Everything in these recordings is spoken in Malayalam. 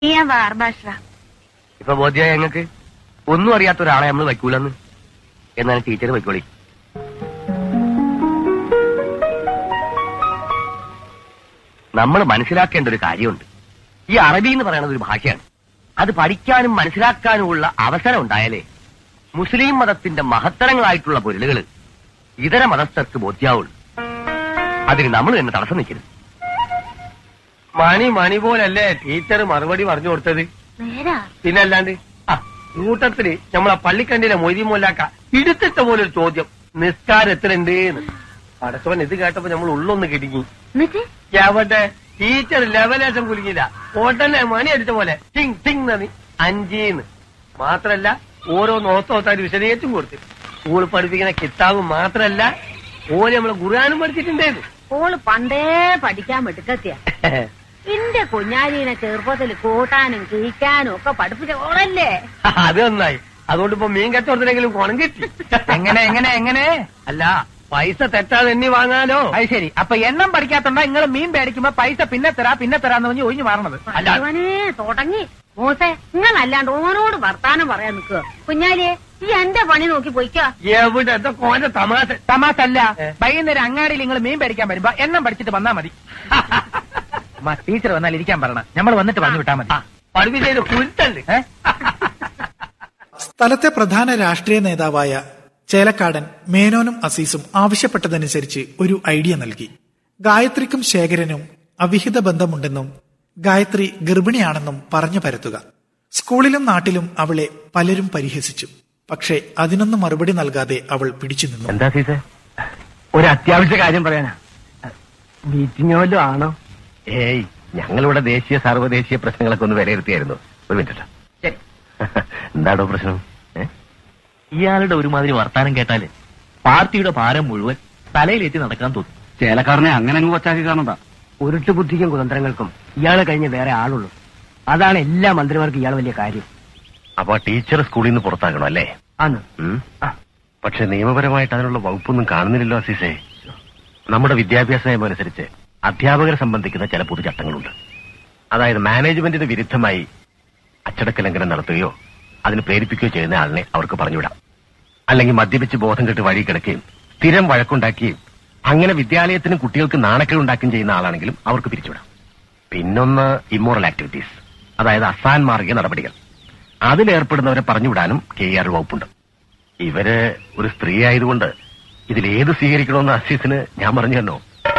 ഞാൻ വാർഭാഷ ഇപ്പൊ ബോധ്യമായി ഞങ്ങൾക്ക് ഒന്നും അറിയാത്ത ഒരാളെ നമ്മൾ വയ്ക്കൂലെന്ന് എന്നാണ് ടീച്ചർ വയ്ക്കോളി നമ്മൾ മനസ്സിലാക്കേണ്ട ഒരു കാര്യമുണ്ട് ഈ അറബി എന്ന് പറയുന്നത് ഒരു ഭാഷയാണ് അത് പഠിക്കാനും മനസ്സിലാക്കാനുമുള്ള അവസരം ഉണ്ടായാലേ മുസ്ലിം മതത്തിന്റെ മഹത്തരങ്ങളായിട്ടുള്ള പൊരുളുകൾ ഇതര മതസ്ഥർക്ക് ബോധ്യാവുള്ളൂ അതിന് നമ്മൾ തന്നെ തടസ്സം നിൽക്കരുത് മണി മണി പോലല്ലേ ടീച്ചർ മറുപടി പറഞ്ഞു കൊടുത്തത് നേരാ പിന്നല്ലാണ്ട് ആ കൂട്ടത്തില് നമ്മളെ പള്ളിക്കണ്ടിലെ മൊയ്തി മോലാക്ക ഇടുത്തിട്ട പോലെ ഒരു ചോദ്യം നിസ്കാരം എത്രയുണ്ട് പടച്ചവൻ ഇത് കേട്ടപ്പോ നമ്മൾ ഉള്ളൊന്ന് കിടുങ്ങി എന്നിട്ട് എവിടെ ടീച്ചർ ലെവലേശം കുലുങ്ങില്ല ഉടനെ മണി അടിച്ച പോലെ ടിങ് ടിങ് നന്ദി അഞ്ചീന്ന് മാത്രല്ല ഓരോ നോത്തോത്താര് വിശദീകരിച്ചും കൊടുത്തു സ്കൂൾ പഠിപ്പിക്കുന്ന കിതാബ് മാത്രല്ല ഓര് നമ്മളെ ഖുർആാനും പഠിച്ചിട്ടുണ്ടായിരുന്നു ഓള് പണ്ടേ പഠിക്കാൻ മിടുക്കത്തിയ എന്റെ കുഞ്ഞാലീനെ ചെറുപ്പത്തിൽ കൂട്ടാനും കിഴിക്കാനും ഒക്കെ പഠിപ്പിച്ച ഓളല്ലേ അത് നന്നായി അതുകൊണ്ട് ഇപ്പൊ മീൻ കച്ചവടത്തിനെങ്കിലും കുണം കിട്ടി എങ്ങനെ എങ്ങനെ എങ്ങനെ അല്ല പൈസ തെറ്റാതെ എണ്ണി വാങ്ങാലോ അത് ശരി അപ്പൊ എണ്ണം പഠിക്കാത്തോണ്ടാ നിങ്ങൾ മീൻ മേടിക്കുമ്പോ പൈസ പിന്നെ തരാ പിന്നെ തരാന്ന് പറഞ്ഞ് ഒഴിഞ്ഞു മാറണത് അല്ല. ഭഗവാനേ തുടങ്ങി മോസെ നിങ്ങളല്ലാണ്ട് ഓനോട് വർത്താനം പറയാൻ നിൽക്കുക കുഞ്ഞാലിയെ ഈ എന്റെ പണി നോക്കി പോയിക്കോ എവിടെ എന്താ കോന്റെ തമാശ തമാശ അല്ല ഏ? വൈകുന്നേരം അങ്ങാടിയിൽ നിങ്ങൾ മീൻ മേടിക്കാൻ വരുമ്പോ എണ്ണം പഠിച്ചിട്ട് വന്നാ മതി അമ്മ, ടീച്ചർ വന്നാൽ ഇരിക്കാൻ പറയണം നമ്മൾ വന്നിട്ട് പറഞ്ഞു വിട്ടാ മതി പഠിപ്പിച്ചതിന് കുരുത്തണ്ട് ഏ? സ്ഥലത്തെ പ്രധാന രാഷ്ട്രീയ നേതാവായ ചേലക്കാടൻ മേനോനും അസീസും ആവശ്യപ്പെട്ടതനുസരിച്ച് ഒരു ഐഡിയ നൽകി ഗായത്രിക്കും ശേഖരനും അവിഹിത ബന്ധമുണ്ടെന്നും ഗായത്രി ഗർഭിണിയാണെന്നും പറഞ്ഞു പരത്തുക സ്കൂളിലും നാട്ടിലും അവളെ പലരും പരിഹസിച്ചു പക്ഷേ അതിനൊന്നും മറുപടി നൽകാതെ അവൾ പിടിച്ചു നിന്നു എന്താ സീസേ ഒരു അത്യാവശ്യ കാര്യം പറയാനാ മീറ്റിംഗ് വല്ലതും ആണോ ഏയ് ഞങ്ങളിവിടെ ദേശീയ സർവ്വദേശീയ പ്രശ്നങ്ങളൊക്കെ ഒന്ന് വിലയിരുത്തിയായിരുന്നു ഒരു മിനിറ്റ് ശരി എന്താണോ പ്രശ്നം ഏ? ഇയാളുടെ ഒരുമാതിരി വർത്താനം കേട്ടാല് പാർട്ടിയുടെ ഭാരം മുഴുവൻ തലയിലേറ്റി നടക്കാൻ തോന്നും ചേലക്കാരനെ അങ്ങനെ അങ്ങ് കൊച്ചാക്കി കാണണ്ട ഉരുട്ടു ബുദ്ധിക്കും കുതന്ത്രങ്ങൾക്കും ഇയാളെ കഴിഞ്ഞ് വേറെ ആളുള്ളൂ അതാണ് എല്ലാ മന്ത്രിമാർക്കും ഇയാൾ വലിയ കാര്യം അപ്പൊ ടീച്ചർ സ്കൂളിൽ നിന്ന് പുറത്താക്കണോ അല്ലേ ആണ് ഉം? പക്ഷെ നിയമപരമായിട്ട് അതിനുള്ള വകുപ്പൊന്നും കാണുന്നില്ലല്ലോ അസീസേ നമ്മുടെ വിദ്യാഭ്യാസ നിയമം അനുസരിച്ച് അധ്യാപകരെ സംബന്ധിക്കുന്ന ചില പൊതുചട്ടങ്ങളുണ്ട് അതായത് മാനേജ്മെന്റിന് വിരുദ്ധമായി അച്ചടക്ക ലംഘനം നടത്തുകയോ അതിന് പ്രേരിപ്പിക്കുകയോ ചെയ്യുന്ന ആളിനെ അവർക്ക് പറഞ്ഞുവിടാം അല്ലെങ്കിൽ മദ്യപിച്ച് ബോധം കെട്ട് വഴി കിടക്കുകയും സ്ഥിരം വഴക്കുണ്ടാക്കുകയും അങ്ങനെ വിദ്യാലയത്തിനും കുട്ടികൾക്ക് നാണക്കേടുണ്ടാക്കുകയും ചെയ്യുന്ന ആളാണെങ്കിലും അവർക്ക് പിരിച്ചുവിടാം പിന്നൊന്ന് ഇമ്മോറൽ ആക്ടിവിറ്റീസ് അതായത് അസാൻമാർഗിക നടപടികൾ അതിലേർപ്പെടുന്നവരെ പറഞ്ഞുവിടാനും കെ ആർ വകുപ്പുണ്ട് ഇവര് ഒരു സ്ത്രീ ആയതുകൊണ്ട് ഇതിലേത് സ്വീകരിക്കണമെന്ന് അസീസിന് ഞാൻ പറഞ്ഞു തന്നോ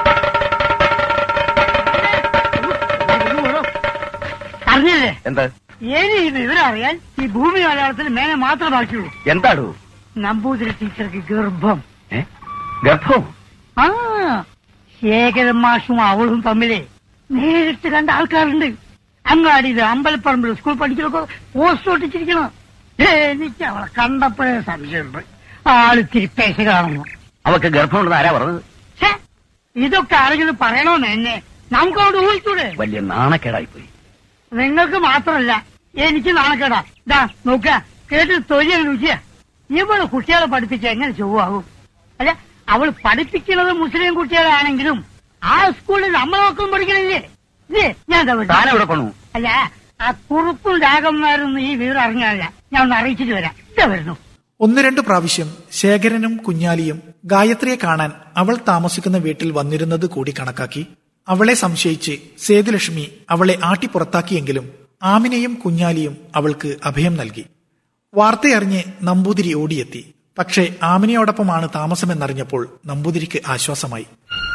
അറിഞ്ഞില്ലേ എന്താ ഇനി ഇത് ഇവരറിയാൻ ഈ ഭൂമി മലയാളത്തിൽ മേനെ മാത്രമേ ബാക്കിയുള്ളൂ എന്താടോ നമ്പൂതിരി ടീച്ചർക്ക് ഗർഭം ഏ? ഗർഭം ആ ശേഖരൻ മാഷും അവളും തമ്മിലേ നേരിട്ട് കണ്ട ആൾക്കാരുണ്ട് അങ്ങാടിയിൽ അമ്പലപ്പറമ്പിൽ സ്കൂൾ പഠിക്കലൊക്കെ പോസ്റ്റ് ഒട്ടിച്ചിരിക്കണം എനിക്ക് അവളെ കണ്ടപ്പോഴേ സംശയമുണ്ട് ആള് തിരിപ്പേശ കാണുന്നു അവക്ക് ഗർഭമുണ്ടെന്ന് ആരാ പറഞ്ഞത് ഛേ, ഇതൊക്കെ ആരെങ്കിലും പറയണോന്ന് എന്നെ നമുക്ക് അവിടെ ഊഹിച്ചൂടെ വലിയ നാണക്കേടായി പോയി നിങ്ങൾക്ക് മാത്രമല്ല എനിക്ക് നാണക്കേടാ ഇതാ നോക്ക കേട്ട് തൊഴിൽ രുചിയ ഇവള് കുട്ടികളെ പഠിപ്പിച്ച എങ്ങനെ ചൊവ്വാകും അല്ല അവൾ പഠിപ്പിക്കുന്നത് മുസ്ലിം കുട്ടികളാണെങ്കിലും ആ സ്കൂളിൽ നമ്മളൊക്കെ പഠിക്കണില്ലേ ഇല്ലേ ഞാൻ ദാ വിട്ടു. താനെവിടെ കൊണ്ടു അല്ല ആ കുറുപ്പും രാഗന്മാരൊന്നും ഈ വീട് അറിഞ്ഞാല ഞാൻ ഒന്ന് അറിയിച്ചിട്ട് വരാം ഇതാ വരുന്നു ഒന്ന് രണ്ട് പ്രാവശ്യം ശേഖരനും കുഞ്ഞാലിയും ഗായത്രിയെ കാണാൻ അവൾ താമസിക്കുന്ന വീട്ടിൽ വന്നിരുന്നത് കൂടി കണക്കാക്കി അവളെ സംശയിച്ച് സേതുലക്ഷ്മി അവളെ ആട്ടി പുറത്താക്കിയെങ്കിലും ആമിനെയും കുഞ്ഞാലിയും അവൾക്ക് അഭയം നൽകി വാർത്തയറിഞ്ഞ് നമ്പൂതിരി ഓടിയെത്തി പക്ഷേ ആമിനയോടൊപ്പമാണ് താമസമെന്നറിഞ്ഞപ്പോൾ നമ്പൂതിരിക്ക് ആശ്വാസമായി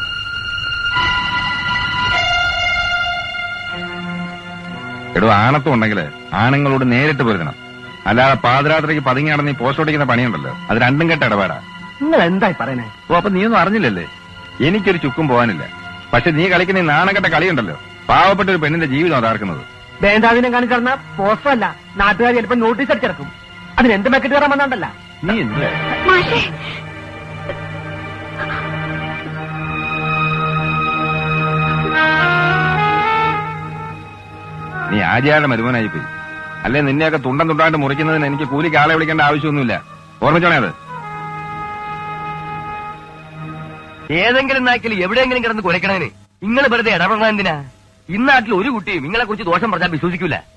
എടോ ആണത്വം ഉണ്ടെങ്കിൽ ആണുങ്ങളോട് നേരിട്ട് പൊരുതണം അല്ലാതെ പാതിരാത്രിക്ക് പതുങ്ങി നടന്ന് ഈ പോസ്റ്റ് ഓടിക്കുന്ന പണിയുണ്ടല്ലോ അത് രണ്ടും കെട്ട ഇടപാടാ നിങ്ങൾ എന്തായി പറയണേ ഓ അപ്പൊ നീയൊന്നും അറിഞ്ഞില്ലല്ലേ എനിക്കൊരു ചുക്കും പോകാനില്ല പക്ഷെ നീ കളിക്കുന്ന ഈ നാണക്കെട്ട കളിയുണ്ടല്ലോ പാവപ്പെട്ട ഒരു പെണ്ണിന്റെ ജീവിതം അതാർക്കുന്നത് വേണ്ടാതിനെ കാണിച്ചിറന്ന പോസ്റ്റർ അല്ല നാട്ടുകാർ ചിലപ്പോ നോട്ടീസ് അടിച്ചിറക്കും അതിന് എന്ത് മെക്കറ്റ് കയറാൻ വന്നാണ്ടല്ല നീ എന്തിനാ മാഷേ നീ ആര്യാരുടെ മരുമനായി പോയി അല്ലെ നിന്നെയൊക്കെ തുണ്ടം തുണ്ടായിട്ട് മുറിക്കുന്നതിന് എനിക്ക് കൂലിക്ക് ആളെ വിളിക്കേണ്ട ആവശ്യമൊന്നുമില്ല ഓർമ്മിച്ചോണേ അത് ഏതെങ്കിലും നാക്കിൽ എവിടെയെങ്കിലും കിടന്ന് കുലക്കണേന് നിങ്ങൾ വെറുതെ ഇടപെടണം എന്തിനാ ഇന്നാട്ടിൽ ഒരു കുട്ടിയും നിങ്ങളെ കുറിച്ച് ദോഷം പറഞ്ഞാൽ വിശ്വസിക്കൂല